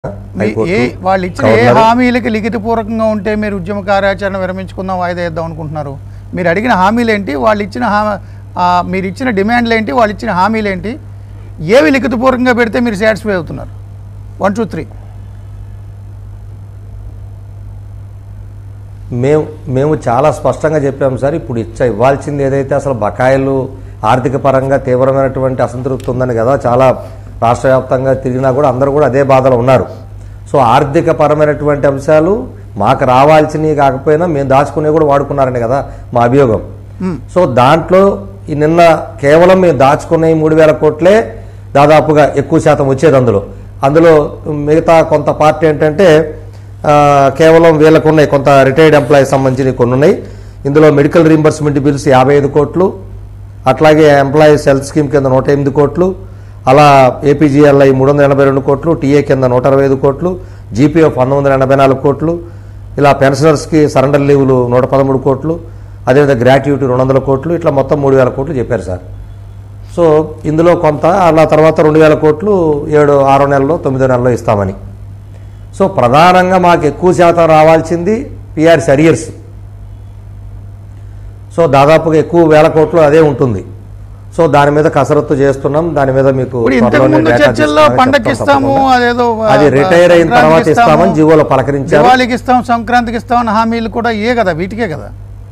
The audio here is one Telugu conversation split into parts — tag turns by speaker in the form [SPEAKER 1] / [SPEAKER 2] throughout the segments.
[SPEAKER 1] మీ-
[SPEAKER 2] హైకోర్టు,
[SPEAKER 1] ఏ వాళ్ళు ఇచ్చిన ఏ
[SPEAKER 2] గవర్నర్
[SPEAKER 1] హామీలకి లిఖితపూర్వకంగా ఉంటే మీరు ఉద్యమ కార్యాచరణ విరమించుకుందాం వాయిదా వేద్దాం అనుకుంటున్నారు మీరు అడిగిన హామీలు ఏంటి వాళ్ళు ఇచ్చిన హా ఆ, మీరు ఇచ్చిన డిమాండ్లు ఏంటి వాళ్ళు ఇచ్చిన హామీలు ఏంటి ఏవి లిఖితపూర్వకంగా పెడితే మీరు సాటిస్ఫై అవుతున్నారు వన్ టూ త్రీ
[SPEAKER 2] మేము మేము చాలా స్పష్టంగా చెప్పాము సార్ ఇప్పుడు ఇచ్చ ఇవ్వాల్సింది ఏదైతే అసలు బకాయిలు ఆర్థిక పరంగా తీవ్రమైనటువంటి అసంతృప్తి ఉందని కదా చాలా రాష్ట్ర వ్యాప్తంగా తిరిగినా కూడా అందరూ కూడా అదే బాధలో ఉన్నారు సో ఆర్థిక పరమైనటువంటి అంశాలు మాకు రావాల్సినవి కాకపోయినా మేము దాచుకునేవి కూడా వాడుకున్నారని కదా మా అభియోగం సో దాంట్లో ఈ నిన్న కేవలం మేము దాచుకునే ఈ మూడు వేల కోట్లే దాదాపుగా ఎక్కువ శాతం వచ్చేది అందులో అందులో మిగతా కొంత పార్టీ ఏంటంటే ఆ, కేవలం వీళ్ళకు ఉన్నాయి కొంత రిటైర్డ్ ఎంప్లాయీస్ సంబంధించి కొన్ని ఉన్నాయి ఇందులో మెడికల్ రీంబర్స్మెంట్ బిల్స్ యాభై ఐదు కోట్లు అట్లాగే ఎంప్లాయీస్ హెల్త్ స్కీమ్ కింద నూట ఎనిమిది కోట్లు అలా ఏపీజీఎల్ఐ మూడు వందల ఎనభై రెండు కోట్లు టీఏ కింద నూట అరవై ఐదు కోట్లు జీపీఎఫ్ పంతొమ్మిది వందల ఎనభై నాలుగు కోట్లు ఇలా పెన్షనర్స్కి సరెండర్ లీవులు నూట పదమూడు కోట్లు అదేవిధంగా గ్రాట్యుటీ రెండు వందల కోట్లు ఇట్లా మొత్తం మూడు వేల కోట్లు చెప్పారు సార్ సో ఇందులో కొంత అలా తర్వాత రెండు వేల కోట్లు ఏడు ఆరో నెలలో తొమ్మిదో నెలలో ఇస్తామని సో ప్రధానంగా మాకు ఎక్కువ శాతం రావాల్సింది పిఆర్సి అరియర్స్ సో దాదాపుగా ఎక్కువ వేల కోట్లు అదే ఉంటుంది సో దాని మీద కసరత్తు చేస్తున్నాం దాని మీద మీకు
[SPEAKER 1] ఇప్పుడు ఇంతకు
[SPEAKER 2] త్వరలోనే
[SPEAKER 1] ముందు
[SPEAKER 2] డేటా
[SPEAKER 1] చర్చల్లో
[SPEAKER 2] తీస్తామని
[SPEAKER 1] పండక్కి
[SPEAKER 2] చెప్తాం
[SPEAKER 1] ఇస్తాము
[SPEAKER 2] తప్పకుండా.
[SPEAKER 1] అదేదో
[SPEAKER 2] అది
[SPEAKER 1] ఆ,
[SPEAKER 2] రిటైర్ అయిన
[SPEAKER 1] సంక్రాంతికి
[SPEAKER 2] తర్వాత
[SPEAKER 1] ఇస్తాము,
[SPEAKER 2] ఇస్తామని జీవోలో పలకరించారు
[SPEAKER 1] దివాళీకి ఇస్తాం సంక్రాంతికి ఇస్తామని హామీలు కూడా ఏ కదా వీటికే కదా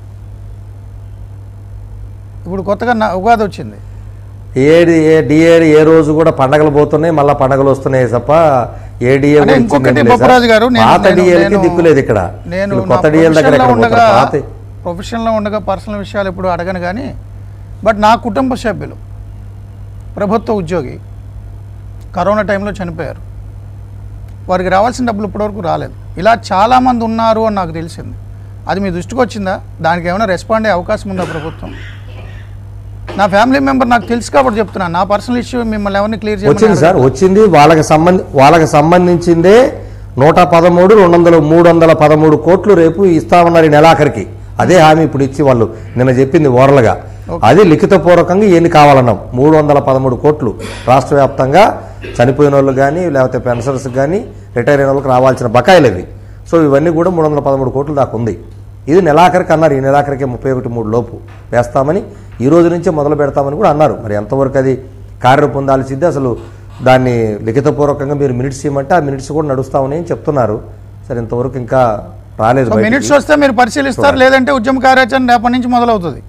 [SPEAKER 1] ఇప్పుడు కొత్తగా నా- ఉగాది వచ్చింది
[SPEAKER 2] ఏడి ఏ డిఏడి ఏ రోజు కూడా పండగలు పోతున్నాయి మళ్ళీ పండగలు వస్తున్నాయి తప్ప ఏ డిఏ
[SPEAKER 1] అంటే
[SPEAKER 2] గురించి
[SPEAKER 1] ఇంకొకటి
[SPEAKER 2] ఏమీ లేదు సార్.
[SPEAKER 1] బొప్పరాజు గారు, నేను-
[SPEAKER 2] పాత
[SPEAKER 1] నేను-
[SPEAKER 2] డిఏలకి
[SPEAKER 1] నేను-
[SPEAKER 2] దిక్కు లేదు ఇక్కడ
[SPEAKER 1] నేను
[SPEAKER 2] వీళ్ళు
[SPEAKER 1] నా
[SPEAKER 2] కొత్త డిఏల దగ్గర
[SPEAKER 1] ప్రొఫెషన్లో
[SPEAKER 2] ఎక్కడ పోతారు
[SPEAKER 1] ఉండగా
[SPEAKER 2] పాత
[SPEAKER 1] ప్రొఫెషన్లో ఉండగా పర్సనల్ విషయాలు ఎప్పుడు అడగను కానీ బట్ నా కుటుంబ సభ్యులు ప్రభుత్వ ఉద్యోగి కరోనా టైంలో చనిపోయారు వారికి రావాల్సిన డబ్బులు ఇప్పటివరకు రాలేదు ఇలా చాలామంది ఉన్నారు అని నాకు తెలిసింది అది మీ దృష్టికి వచ్చిందా దానికి ఏమైనా రెస్పాండ్ అయ్యే అవకాశం ఉందా ప్రభుత్వం నా ఫ్యామిలీ మెంబర్ నాకు తెలుసు కాబట్టి చెప్తున్నాను నా పర్సనల్ ఇష్యూ మిమ్మల్ని ఎవరిని క్లియర్
[SPEAKER 2] వచ్చింది సార్ వచ్చింది వాళ్ళకి సంబంధి వాళ్ళకి సంబంధించిందే నూట పదమూడు రెండు వందల మూడు వందల పదమూడు కోట్లు రేపు ఇస్తామన్నారు ఈ నెలాఖరికి అదే హామీ ఇప్పుడు ఇచ్చి వాళ్ళు నిన్న చెప్పింది ఓరల్గా అది లిఖితపూర్వకంగా ఎన్ని కావాలన్నాం మూడు వందల పదమూడు కోట్లు రాష్ట్ర వ్యాప్తంగా చనిపోయిన వాళ్ళు కానీ లేకపోతే పెన్షనర్స్ కానీ రిటైర్ అయిన వాళ్ళకి రావాల్సిన బకాయిలు ఇవి సో ఇవన్నీ కూడా మూడు వందల పదమూడు కోట్లు దాకా ఉంది ఇది నెలాఖరికి అన్నారు ఈ నెలాఖరికి ముప్పై ఒకటి మూడు లోపు వేస్తామని ఈ రోజు నుంచే మొదలు పెడతామని కూడా అన్నారు మరి ఎంతవరకు అది కార్యరూపం పొందాల్సిందే అసలు దాన్ని లిఖితపూర్వకంగా మీరు మినిట్స్ ఇవ్వమంటే ఆ మినిట్స్ కూడా నడుస్తామని చెప్తున్నారు సరే ఇంతవరకు ఇంకా రాలేదు బయటికి.
[SPEAKER 1] మినిట్స్ వస్తే మీరు పరిశీలిస్తారు లేదంటే ఉద్యమ కార్యాచరణ రేపటి నుంచి మొదలవుతుంది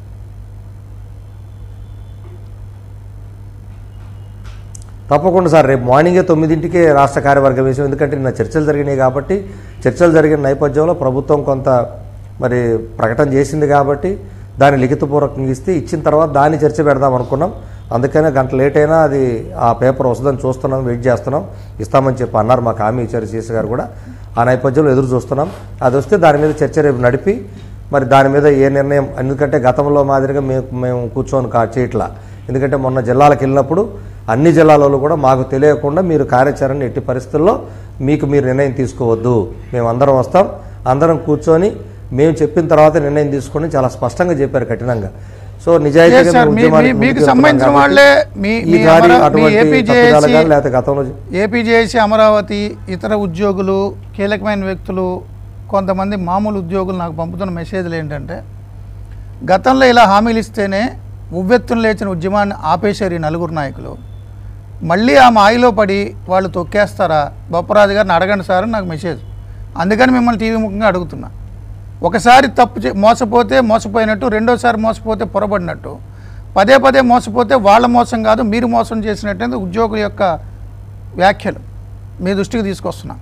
[SPEAKER 2] తప్పకుండా సార్ రేపు మార్నింగే తొమ్మిదింటికే రాష్ట్ర కార్యవర్గం వేసాం ఎందుకంటే నిన్న చర్చలు జరిగినాయి కాబట్టి చర్చలు జరిగిన నేపథ్యంలో ప్రభుత్వం కొంత మరి ప్రకటన చేసింది కాబట్టి దాన్ని లిఖితపూర్వకంగా ఇస్తే ఇచ్చిన తర్వాత దాన్ని చర్చ పెడదాం అనుకున్నాం అందుకనే గంట లేట్ అయినా అది ఆ పేపర్ వస్తుందని చూస్తున్నాం వెయిట్ చేస్తున్నాం ఇస్తామని చెప్పి అన్నారు మాకు హామీ ఇచ్చారు సీఎస్ గారు కూడా ఆ నేపథ్యంలో ఎదురు చూస్తున్నాం అది వస్తే దాని మీద చర్చ రేపు నడిపి మరి దాని మీద ఏ నిర్ణయం ఎందుకంటే గతంలో మాదిరిగా మేము మేము కూర్చొని కా చేయట్లా ఎందుకంటే మొన్న జిల్లాలకు వెళ్ళినప్పుడు అన్ని జిల్లాలలో కూడా మాకు తెలియకుండా మీరు కార్యాచరణ ఎట్టి పరిస్థితుల్లో మీకు మీరు నిర్ణయం తీసుకోవద్దు మేము అందరం వస్తాం అందరం కూర్చొని మేము చెప్పిన తర్వాత నిర్ణయం తీసుకొని చాలా స్పష్టంగా చెప్పారు కఠినంగా సో నిజాయితీగా
[SPEAKER 1] Yes, sir.
[SPEAKER 2] మేము
[SPEAKER 1] మీ-
[SPEAKER 2] ఉద్యమానికి
[SPEAKER 1] మీ- మీకు
[SPEAKER 2] ముందుకు
[SPEAKER 1] సంబంధించిన
[SPEAKER 2] వెళ్తున్నాం
[SPEAKER 1] వాళ్ళే
[SPEAKER 2] కాబట్టి
[SPEAKER 1] మీ- మీ
[SPEAKER 2] ఈసారి
[SPEAKER 1] అమరా- మీ
[SPEAKER 2] అటువంటి
[SPEAKER 1] APJC
[SPEAKER 2] తప్పిదాలు కానీ లేకపోతే గతంలో
[SPEAKER 1] ఏపీజేఏసీ అమరావతి ఇతర ఉద్యోగులు కీలకమైన వ్యక్తులు కొంతమంది మామూలు ఉద్యోగులు నాకు పంపుతున్న మెసేజ్లు ఏంటంటే గతంలో ఇలా హామీలు ఇస్తేనే ఉవ్వెత్తున లేచిన ఉద్యమాన్ని ఆపేశారు ఈ నలుగురు నాయకులు మళ్ళీ ఆ మాయలో పడి వాళ్ళు తొక్కేస్తారా బొప్పరాజు గారిని అడగండి సార్ అని నాకు మెసేజ్ అందుకని మిమ్మల్ని టీవీ ముఖంగా అడుగుతున్నా ఒకసారి తప్పు చే- మోసపోతే మోసపోయినట్టు రెండోసారి మోసపోతే పొరబడినట్టు పదే పదే మోసపోతే వాళ్ళ మోసం కాదు మీరు మోసం చేసినట్టు ఉద్యోగుల యొక్క వ్యాఖ్యలు మీ దృష్టికి తీసుకొస్తున్నా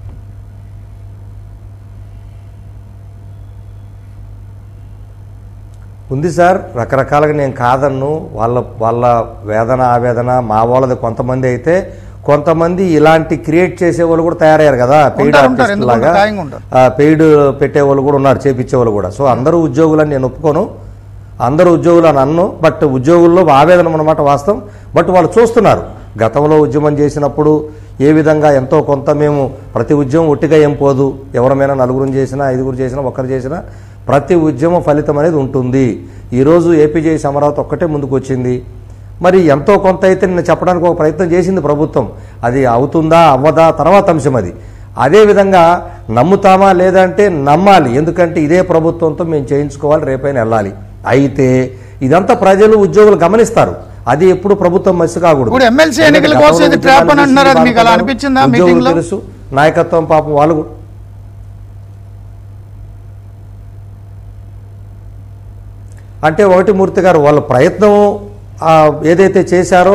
[SPEAKER 2] ఉంది సార్ రకరకాలుగా నేను కాదన్ను వాళ్ళ వాళ్ళ వేదన ఆవేదన మా వాళ్ళది కొంతమంది అయితే కొంతమంది ఇలాంటి క్రియేట్ చేసే వాళ్ళు కూడా తయారయ్యారు కదా పెయిడ్
[SPEAKER 1] ఉంటారు, ఉంటారు.
[SPEAKER 2] ఆర్టిస్ట్
[SPEAKER 1] ఎందుకు
[SPEAKER 2] లాగా
[SPEAKER 1] ఉంటారు? ఖాయంగా ఉంటారు.
[SPEAKER 2] పెయిడ్ పెట్టే వాళ్ళు కూడా ఉన్నారు చేపించే వాళ్ళు కూడా సో అందరూ ఉద్యోగులని నేను ఒప్పుకోను అందరూ ఉద్యోగులు అని అన్ను బట్ ఉద్యోగుల్లో ఆవేదన అన్నమాట వాస్తవం బట్ వాళ్ళు చూస్తున్నారు గతంలో ఉద్యమం చేసినప్పుడు ఏ విధంగా ఎంతో కొంత మేము ప్రతి ఉద్యమం ఒట్టిగా ఏం పోదు ఎవరమైనా నలుగురు చేసినా ఐదుగురు చేసినా ఒక్కరు చేసినా ప్రతి ఉద్యమం ఫలితం అనేది ఉంటుంది ఈరోజు ఏపీజేసి అమరావతి ఒక్కటే ముందుకు వచ్చింది మరి ఎంతో కొంత అయితే నిన్న చెప్పడానికి ఒక ప్రయత్నం చేసింది ప్రభుత్వం అది అవుతుందా అవ్వదా తర్వాత అంశం అది అదేవిధంగా నమ్ముతామా లేదంటే నమ్మాలి ఎందుకంటే ఇదే ప్రభుత్వంతో మేము చేయించుకోవాలి రేపైనా వెళ్ళాలి అయితే ఇదంతా ప్రజలు ఉద్యోగులు గమనిస్తారు అది ఎప్పుడు ప్రభుత్వం మసి కాకూడదు
[SPEAKER 1] ఇప్పుడు ఎమ్మెల్సీ ఎన్నికల
[SPEAKER 2] ఎందుకంటే
[SPEAKER 1] కోసం ఇది
[SPEAKER 2] గతంలో
[SPEAKER 1] ట్రాప్ అని అంటున్నారు, అది మీకు అలా
[SPEAKER 2] ఉద్యోగులు
[SPEAKER 1] అనిపించిందా
[SPEAKER 2] ఉద్యోగులు
[SPEAKER 1] మీటింగ్లో?
[SPEAKER 2] తెలుసు నాయకత్వం పాపం వాళ్ళు కూడా అంటే ఒకటి మూర్తి గారు వాళ్ళ ప్రయత్నం ఆ, ఏదైతే చేశారో